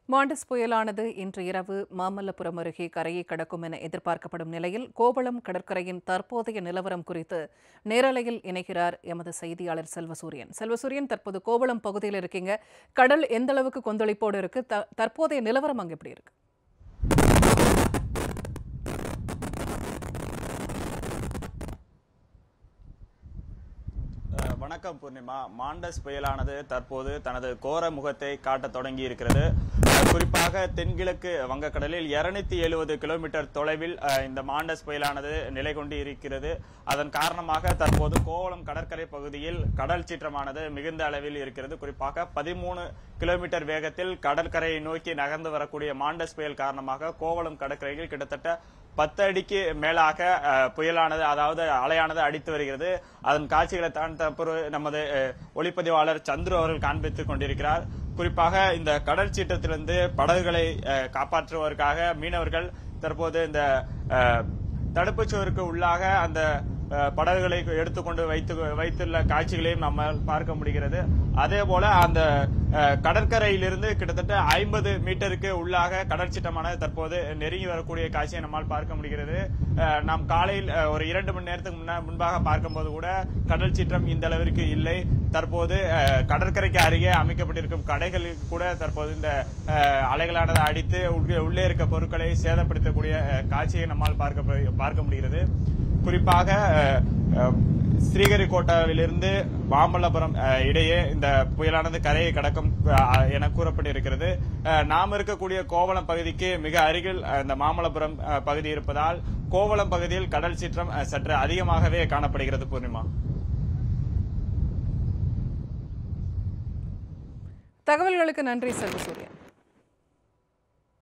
Mandous புயலானது இன்று இரவு மாமல்லபுரம் அருகே கரையை கடக்கும் என எதிர்பார்க்கப்படும் நிலையில் கோவளம் கடற்கரையின் தற்போதைய நிலவரம் குறித்து நேரலையில் இணைகிறார் எமது செய்தியாளர் செல்வசூரியன் செல்வசூரியன் தற்போது கோவளம் பகுதியில் இருக்கீங்க கடல் எந்த அளவுக்கு கொந்தளிப்போடு இருக்கு த- தற்போதைய நிலவரம் அங்க எப்படி இருக்கு அஹ் வணக்கம் பூர்ணிமா மாண்டஸ் புயலானது தற்போது தனது கோர முகத்தை காட்டத் தொடங்கி இருக்கிறது அஹ் குறிப்பாக தென்கிழக்கு வங்கக்கடலில் 270 எழுபது கிலோமீட்டர் தொலைவில் அஹ், இந்த மாண்டஸ் புயலானது நிலை கொண்டு இருக்கிறது அதன் காரணமாக தற்போது கோவளம் கடற்கரை பகுதியில் கடல் சீற்றமானது மிகுந்த அளவில் இருக்கிறது குறிப்பாக பதிமூணு கிலோமீட்டர் வேகத்தில் கடற்கரையை நோக்கி நகர்ந்து வரக்கூடிய மாண்டஸ் புயல் காரணமாக கோவளம் கடற்கரையில் கிட்டத்தட்ட பத்து அடிக்கு மேலாக அஹ், புயலானது அதாவது அலையானது அடித்து வருகிறது அதன் காட்சிகளை தான் தற்போது நமது அஹ், ஒளிப்பதிவாளர் சந்துரு அவர்கள் காண்பித்துக் கொண்டிருக்கிறார் குறிப்பாக இந்த கடல் சீற்றத்திலிருந்து படகுகளை அஹ், காப்பாற்றுவதற்காக மீனவர்கள் தற்போது இந்த அஹ், தடுப்புச் சுவருக்கு உள்ளாக அந்த அஹ், படகுகளை எடுத்துக்கொண்டு வைத்து வைத்துள்ள காட்சிகளையும் நம்மால் பார்க்க முடிகிறது அதே போல அந்த அஹ், கடற்கரையிலிருந்து கிட்டத்தட்ட ஐம்பது மீட்டருக்கு உள்ளாக கடல் சீற்றமானது தற்போது நெருங்கி வரக்கூடிய காட்சியை நம்மால் பார்க்க முடிகிறது அஹ், நாம் காலையில் அஹ், ஒரு இரண்டு மணி நேரத்துக்கு முன்ன- முன்பாக பார்க்கும்போது கூட கடல் சீற்றம் இந்த அளவிற்கு இல்லை தற்போது அஹ், கடற்கரைக்கு அருகே அமைக்கப்பட்டிருக்கும் கடைகளில் கூட தற்போது இந்த அஹ், அலைகளானது அடித்து உள்ளே- உள்ளே இருக்க பொருட்களை சேதப்படுத்தக்கூடிய அஹ், காட்சியை நம்மால் பார்க்க பார்க்க முடிகிறது குறிப்பாக அஹ், அஹ், ஸ்ரீஹரிகோட்டாவிலிருந்து மாமல்லபுரம் அஹ், இடையே இந்த புயலானது கரையை கடக்கும் அஹ், என கூறப்பட்டிருக்கிறது அஹ், நாம் இருக்கக்கூடிய கோவளம் பகுதிக்கு மிக அருகில் அஹ், இந்த மாமல்லபுரம் அஹ், பகுதி இருப்பதால் கோவளம் பகுதியில் கடல் சீற்றம் அஹ், சற்று அதிகமாகவே காணப்படுகிறது பூர்ணிமா தகவல்களுக்கு நன்றி செல்வசூரியன்